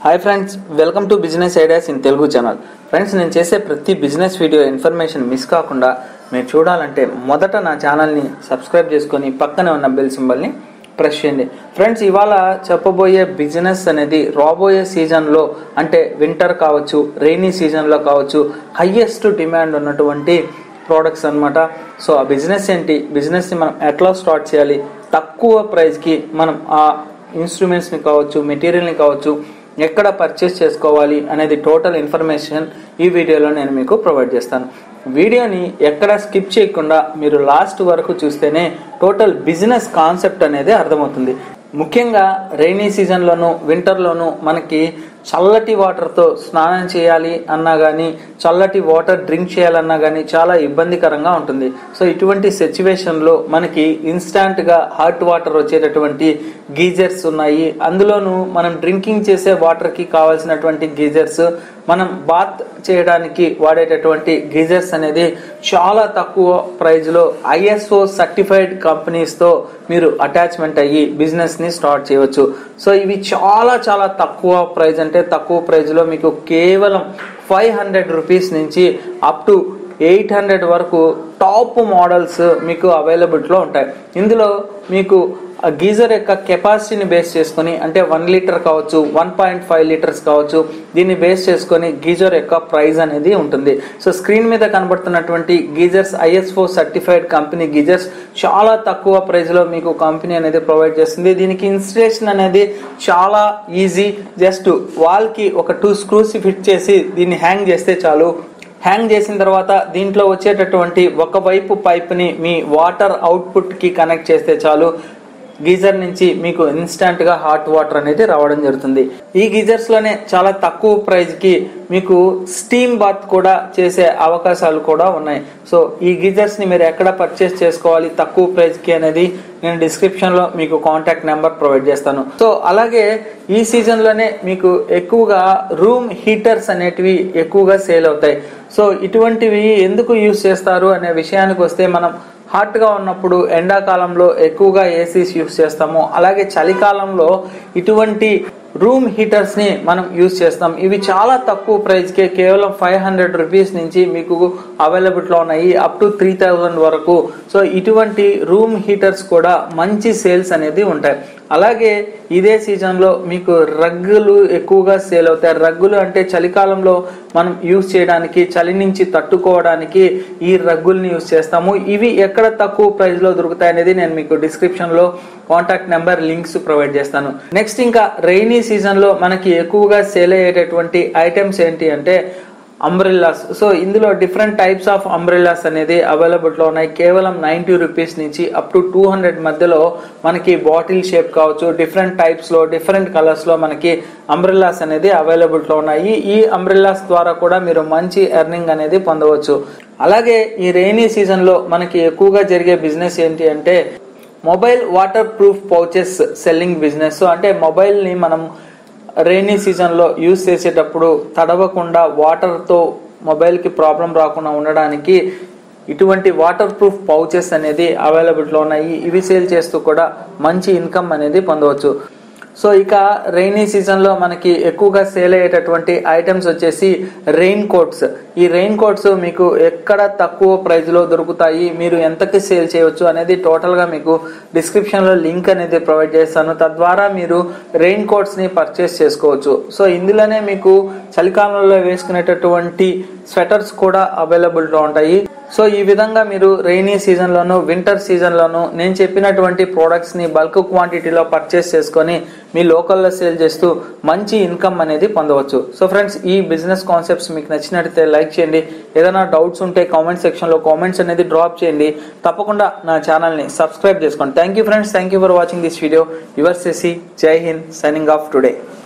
hi friends welcome to business ideas in Telugu channel friends నేను చేసే ప్రతి బిజినెస్ వీడియో ఇన్ఫర్మేషన్ మిస్ కాకుండా మీరు చూడాలంటే మొదట నా ఛానల్ని సబ్స్క్రైబ్ చేసుకొని పక్కనే ఉన్న బెల్ సింబల్ని ప్రెస్ చేయండి ఫ్రెండ్స్ ఇవాళ చెప్పబోయే బిజినెస్ అనేది రాబోయే సీజన్లో అంటే వింటర్ కావచ్చు రైనీ సీజన్లో కావచ్చు హయ్యెస్ట్ డిమాండ్ ఉన్నటువంటి ప్రోడక్ట్స్ అన్నమాట సో ఆ బిజినెస్ ఏంటి బిజినెస్ని మనం ఎట్లా స్టార్ట్ చేయాలి తక్కువ ప్రైస్కి మనం ఆ ఇన్స్ట్రుమెంట్స్ని కావచ్చు మెటీరియల్ని కావచ్చు ఎక్కడ పర్చేస్ చేసుకోవాలి అనేది టోటల్ ఇన్ఫర్మేషన్ ఈ వీడియోలో నేను మీకు ప్రొవైడ్ చేస్తాను వీడియోని ఎక్కడ స్కిప్ చేయకుండా మీరు లాస్ట్ వరకు చూస్తేనే టోటల్ బిజినెస్ కాన్సెప్ట్ అనేది అర్థమవుతుంది ముఖ్యంగా రైనీ సీజన్లోను వింటర్లోను మనకి చల్లటి వాటర్తో స్నానం చేయాలి అన్నా కానీ చల్లటి వాటర్ డ్రింక్ చేయాలన్నా కానీ చాలా ఇబ్బందికరంగా ఉంటుంది సో ఇటువంటి సిచ్యువేషన్లో మనకి ఇన్స్టాంట్గా హాట్ వాటర్ వచ్చేటటువంటి గీజర్స్ ఉన్నాయి అందులోనూ మనం డ్రింకింగ్ చేసే వాటర్కి కావాల్సినటువంటి గీజర్స్ మనం బాత్ చేయడానికి వాడేటటువంటి గీజర్స్ అనేది చాలా తక్కువ ప్రైజ్లో ఐఎస్ఓ సర్టిఫైడ్ కంపెనీస్తో మీరు అటాచ్మెంట్ అయ్యి బిజినెస్ని స్టార్ట్ చేయవచ్చు సో ఇవి చాలా చాలా తక్కువ ప్రైజ్ అంటే తక్కువ ప్రైజ్లో మీకు కేవలం ఫైవ్ హండ్రెడ్ రూపీస్ నుంచి అప్ టు ఎయిట్ హండ్రెడ్ వరకు టాప్ మోడల్స్ మీకు అవైలబిలిటీలో ఉంటాయి ఇందులో మీకు ఆ గీజర్ యొక్క కెపాసిటీని బేస్ చేసుకొని అంటే వన్ లీటర్ కావచ్చు వన్ పాయింట్ ఫైవ్ లీటర్స్ కావచ్చు దీన్ని బేస్ చేసుకొని గీజర్ యొక్క ప్రైస్ అనేది ఉంటుంది సో స్క్రీన్ మీద కనబడుతున్నటువంటి geysers ISO certified company geysers చాలా తక్కువ ప్రైస్లో మీకు కంపెనీ అనేది ప్రొవైడ్ చేస్తుంది దీనికి ఇన్స్టలేషన్ అనేది చాలా ఈజీ జస్ట్ వాల్కి ఒక టూ స్క్రూస్ ఫిట్ చేసి దీన్ని హ్యాంగ్ చేస్తే చాలు హ్యాంగ్ చేసిన తర్వాత దీంట్లో వచ్చేటటువంటి ఒకవైపు పైప్ని మీ వాటర్ అవుట్పుట్కి కనెక్ట్ చేస్తే చాలు గీజర్ నుంచి మీకు ఇన్స్టంట్ గా హాట్ వాటర్ అనేది రావడం జరుగుతుంది ఈ గీజర్స్ లోనే చాలా తక్కువ ప్రైస్ కి మీకు స్టీమ్ బాత్ కూడా చేసే అవకాశాలు కూడా ఉన్నాయి సో ఈ గీజర్స్ ని మీరు ఎక్కడ పర్చేస్ చేసుకోవాలి తక్కువ ప్రైస్ కి అనేది నేను డిస్క్రిప్షన్ లో మీకు కాంటాక్ట్ నెంబర్ ప్రొవైడ్ చేస్తాను సో అలాగే ఈ సీజన్ లోనే మీకు ఎక్కువగా రూమ్ హీటర్స్ అనేటివి ఎక్కువగా సేల్ అవుతాయి సో ఇటువంటివి ఎందుకు యూజ్ చేస్తారు అనే విషయానికి వస్తే మనం హాట్గా ఉన్నప్పుడు ఎండాకాలంలో ఎక్కువగా ఏసీస్ యూస్ చేస్తాము అలాగే చలికాలంలో ఇటువంటి రూమ్ హీటర్స్ని మనం యూస్ చేస్తాం ఇవి చాలా తక్కువ ప్రైస్కే కేవలం ఫైవ్ హండ్రెడ్ రూపీస్ నుంచి మీకు అవైలబిలిటీలో ఉన్నాయి అప్ టు త్రీ థౌజండ్ వరకు సో ఇటువంటి రూమ్ హీటర్స్ కూడా మంచి సేల్స్ అనేది ఉంటాయి అలాగే ఇదే సీజన్లో మీకు రగ్గులు ఎక్కువగా సేల్ అవుతాయి రగ్గులు అంటే చలికాలంలో మనం యూస్ చేయడానికి చలి నుంచి తట్టుకోవడానికి ఈ రగ్గుల్ని యూస్ చేస్తాము ఇవి ఎక్కడ తక్కువ ప్రైస్లో దొరుకుతాయి అనేది నేను మీకు డిస్క్రిప్షన్లో కాంటాక్ట్ నెంబర్ లింక్స్ ప్రొవైడ్ చేస్తాను నెక్స్ట్ ఇంకా రైనీ సీజన్లో మనకి ఎక్కువగా సేల్ అయ్యేటటువంటి ఐటమ్స్ ఏంటి అంటే అంబ్రెల్లాస్ సో ఇందులో డిఫరెంట్ టైప్స్ ఆఫ్ అంబ్రెల్లాస్ అనేది అవైలబుల్లో ఉన్నాయి కేవలం నైంటీ రూపీస్ నుంచి అప్ టు టూ హండ్రెడ్ మధ్యలో మనకి బాటిల్ షేప్ కావచ్చు డిఫరెంట్ టైప్స్లో డిఫరెంట్ కలర్స్లో మనకి అంబ్రెల్లాస్ అనేది అవైలబుల్లో ఉన్నాయి ఈ అంబ్రెల్లాస్ ద్వారా కూడా మీరు మంచి ఎర్నింగ్ అనేది పొందవచ్చు అలాగే ఈ రైనీ సీజన్లో మనకి ఎక్కువగా జరిగే బిజినెస్ ఏంటి అంటే mobile water proof pouches selling business అంటే మొబైల్ని మనం రైనీ సీజన్లో యూస్ చేసేటప్పుడు తడవకుండా వాటర్తో మొబైల్కి ప్రాబ్లం రాకుండా ఉండడానికి ఇటువంటి వాటర్ ప్రూఫ్ పౌచెస్ అనేది అవైలబిలిటీలో ఉన్నాయి ఇవి సేల్ చేస్తూ కూడా మంచి ఇన్కమ్ అనేది పొందవచ్చు సో ఇక రైనీ సీజన్లో మనకి ఎక్కువగా సేల్ అయ్యేటటువంటి ఐటమ్స్ వచ్చేసి రెయిన్ కోట్స్ ఈ రెయిన్ కోట్స్ మీకు ఎక్కడ తక్కువ ప్రైస్లో దొరుకుతాయి మీరు ఎంతకి సేల్ చేయవచ్చు అనేది టోటల్గా మీకు డిస్క్రిప్షన్లో లింక్ అనేది ప్రొవైడ్ చేస్తాను తద్వారా మీరు రెయిన్ కోట్స్ని పర్చేస్ చేసుకోవచ్చు సో ఇందులోనే మీకు చలికాలంలో వేసుకునేటటువంటి స్వెటర్స్ కూడా అవైలబుల్గా ఉంటాయి సో ఈ విధంగా మీరు రైనీ సీజన్లోను వింటర్ సీజన్లోను నేను చెప్పినటువంటి ప్రోడక్ట్స్ని బల్క్ క్వాంటిటీలో పర్చేస్ చేసుకొని మీ లోకల్లో సేల్ చేస్తూ మంచి ఇన్కమ్ అనేది పొందవచ్చు సో ఫ్రెండ్స్ ఈ బిజినెస్ కాన్సెప్ట్స్ మీకు నచ్చినట్లయితే లైక్ చేయండి ఏదైనా డౌట్స్ ఉంటే కామెంట్ సెక్షన్లో కామెంట్స్ అనేది డ్రాప్ చేయండి తప్పకుండా నా ఛానల్ని సబ్స్క్రైబ్ చేసుకోండి thank you friends thank you for watching this video your సెసి జై హింద్ సైనింగ్ ఆఫ్ టుడే